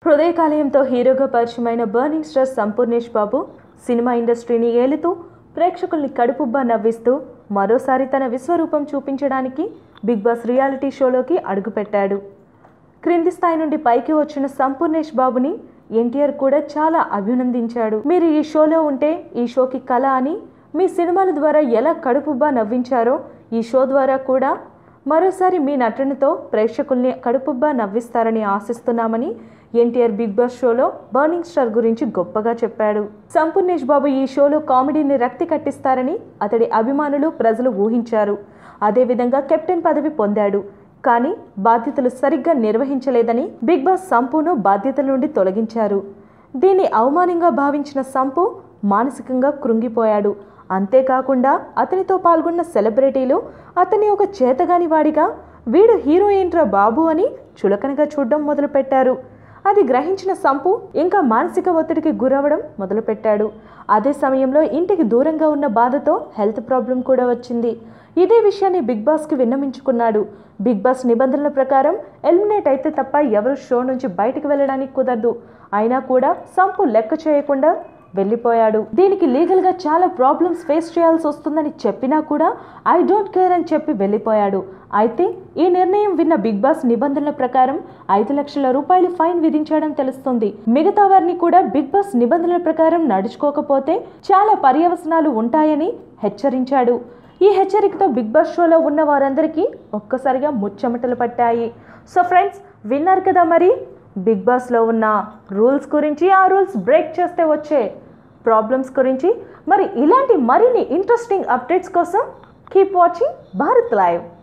హృదయకాలయంతో హీరోగా పరిచయమైన burning star Sampoornesh Babu cinema ఇండస్ట్రీని ఏలుతూ ప్రేక్షకుల్ని కడుపుబ్బా నవ్విస్తూ మరోసారి తన విశ్వరూపం చూపించడానికి బిగ్ బాస్ రియాలిటీ షోలోకి అడుగుపెట్టాడు క్రింది స్థాయి నుండి పైకి వచ్చిన సంపూర్ణేష్ బాబుని ఎన్టీఆర్ కూడా చాలా అభినందించాడు మీరు ఈ షోలో ఉంటే ఈ షోకి కళ అని మీ సినిమాల ద్వారా ఎలా కడుపుబ్బా నవ్వించారో ఈ షో ద్వారా కూడా మరోసారి మీ నటనతో ప్రేక్షకుల్ని కడుపుబ్బా నవ్విస్తారని ఆశిస్తున్నామని ఎన్టీఆర్ బిగ్ బాస్ షోలో బర్నింగ్ స్టార్ గురించి గొప్పగా చెప్పాడు సంపూర్ణేష్ బాబు ఈ షోలో కామెడీని రక్తి కట్టిస్తారని అతడి అభిమానులు ప్రజలు ఊహించారు అదేవిధంగా కెప్టెన్ పదవి పొందాడు కానీ బాధ్యతలు సరిగ్గా నిర్వహించలేదని బిగ్ బాస్ సంపును బాధ్యతల నుండి తొలగించారు దీన్ని అవమానంగా భావించిన సంపు మానసికంగా కృంగిపోయాడు అంతేకాకుండా అతనితో పాల్గొన్న సెలబ్రిటీలు అతన్ని ఒక చేతగాని వాడిగా వీడు హీరో ఏంట్రా బాబు అని చులకనగా చూడడం మొదలుపెట్టారు అది గ్రహించిన సంపు ఇంకా మానసిక ఒత్తిడికి గురవడం మొదలుపెట్టాడు అదే సమయంలో ఇంటికి దూరంగా ఉన్న బాధతో హెల్త్ ప్రాబ్లం కూడా వచ్చింది ఇదే విషయాన్ని బిగ్ బాస్కి విన్నమించుకున్నాడు బిగ్ బాస్ నిబంధనల ప్రకారం ఎలిమినేట్ అయితే తప్ప ఎవరు షో నుంచి బయటకు వెళ్ళడానికి కుదరదు అయినా కూడా సంపు లెక్క చేయకుండా వెళ్ళిపోయాడు దీనికి లీగల్గా చాలా ప్రాబ్లమ్స్ ఫేస్ చేయాల్సి వస్తుందని చెప్పినా కూడా ఐ డోంట్ కేర్ అని చెప్పి వెళ్ళిపోయాడు అయితే ఈ నిర్ణయం విన్న బిగ్ బాస్ నిబంధనల ప్రకారం ఐదు లక్షల రూపాయలు ఫైన్ విధించడం తెలుస్తుంది మిగతా వారిని కూడా బిగ్ బాస్ నిబంధనల ప్రకారం నడుచుకోకపోతే చాలా పర్యవసనాలు ఉంటాయని హెచ్చరించాడు ఈ హెచ్చరికతో బిగ్ బాస్ షోలో ఉన్న వారందరికీ ఒక్కసారిగా ముచ్చమటలు పట్టాయి సో ఫ్రెండ్స్ విన్నారు కదా మరి బిగ్ బాస్లో ఉన్న రూల్స్ గురించి ఆ రూల్స్ బ్రేక్ చేస్తే వచ్చే ప్రాబ్లమ్స్ గురించి మరి ఇలాంటి మరిన్ని ఇంట్రెస్టింగ్ అప్డేట్స్ కోసం కీప్ వాచింగ్ భారత్ లైవ్